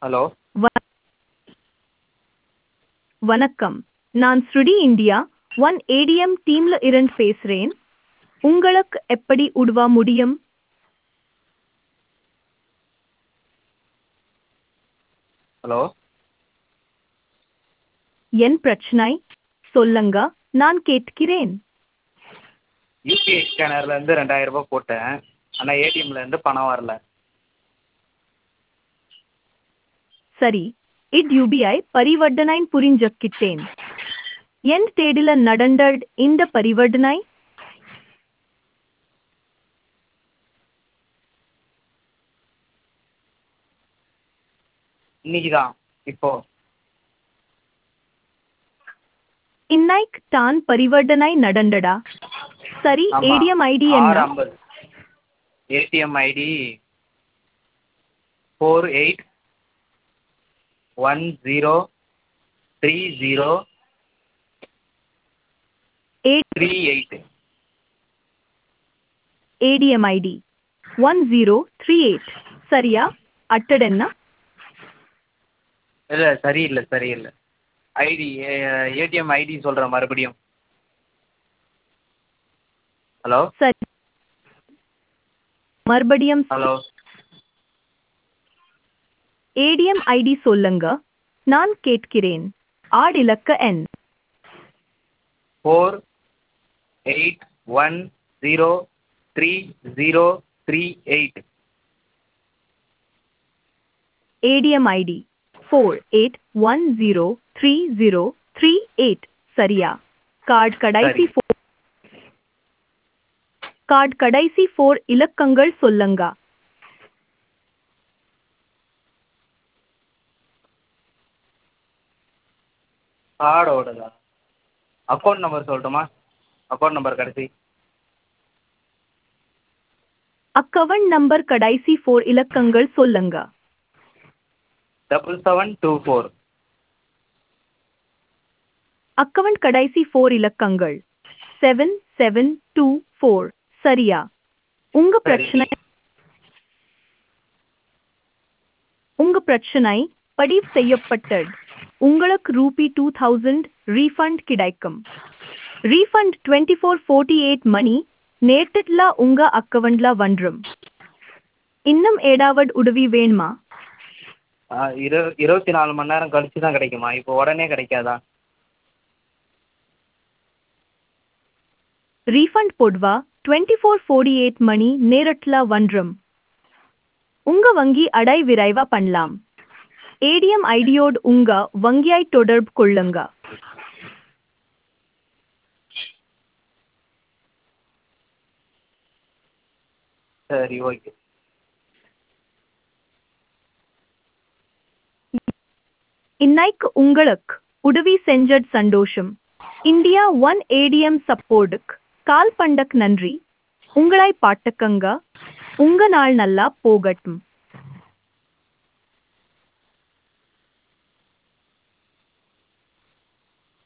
Hello வ- வணக்கம் நான் ஸ்ருடி இந்தியா ஒன் ஏடிஎம் டீம்ல இருந்து பேசுறேன் உங்களுக்கு எப்படி உதவ முடியும் ஹலோ என் பிரச்சனை சொல்லுங்க நான் கேட்கிறேன் யூபிஐ ஸ்கேனர்லேருந்து ரெண்டாயிரம் ரூபாய் போட்டேன் ஆனால் ஏடிஎம்லேருந்து பணம் வரல சரி இட் யூபிஐ பரிவர்த்தனை புரிஞ்சுக்கிட்டேன் என் தேடில நடந்தது இந்த பரிவர்த்தனை இன்னைக்கு தான் இப்போ இன்னைக்கு தான் பரிவர்த்தனை நடந்தடா சரி ஆமா. ஏடிஎம் ஐடி ஆறு என்ன ஐம்பது ATM ID four eight one zero three zero three eight ATM ID one zero three eight சரியா அட்டடென்ன இல்லை சரியில்லை சரியில்லை ஐடி ஏடிஎம் ஐடி சொல்கிறேன் மறுபடியும் ஹலோ சரி மறுபடியும் ஹலோ ஏடிஎம் ஐடி சொல்லுங்க நான் கேட்கிறேன் ஆட் இலக்க எண் four eight one zero three zero three eight ATM ID four eight one zero three zero three eight சரியா கார்டு கடைசி சரி. ஃபோர் கார்டு கடைசி ஃபோர் இலக்கங்கள் சொல்லுங்க கார்டோடதா அக்கௌண்ட் நம்பர் சொல்லட்டுமா அக்கௌண்ட் நம்பர் கடைசி அக்கவுண்ட் நம்பர் கடைசி ஃபோர் இலக்கங்கள் சொல்லுங்க double seven two four account கடைசி ஃபோர் இலக்கங்கள் செவன் செவன் டூ ஃபோர் சரியா உங்க சரி. பிரச்சனை உங்க பிரச்சனை பதிவு செய்யப்பட்டது உங்களுக்கு ரூபி டூ தௌசண்ட் ரீஃபண்ட் கிடைக்கும் refund twenty four forty eight மணி நேற்றுல உங்க அக்கவுண்ட்ல வந்துரும் இன்னும் ஏதாவது உதவி வேணுமா இரு இருபத்தி நாலு மணி நேரம் கழிச்சு தான் கிடைக்குமா இப்போ உடனே கிடைக்காதா ரீஃபண்ட் போடுவா டுவெண்ட்டி ஃபோர் ஃபோர்ட்டி எயிட் மணி நேரட்ல வந்துரும் உங்க வங்கி அடை விரைவா பண்ணலாம் ஏடிஎம் ஐடியோடு உங்க வங்கியை தொடர்பு கொள்ளுங்க சரி ஓகே இன்னைக்கு உங்களுக்கு உதவி செஞ்சது சந்தோஷம் இந்தியா ஒன் ஏடிஎம் சப்போர்ட்டுக்கு கால் பண்டக் நன்றி உங்களை பாட்டுக்கங்க உங்க நாள் நல்லா போகட்டும்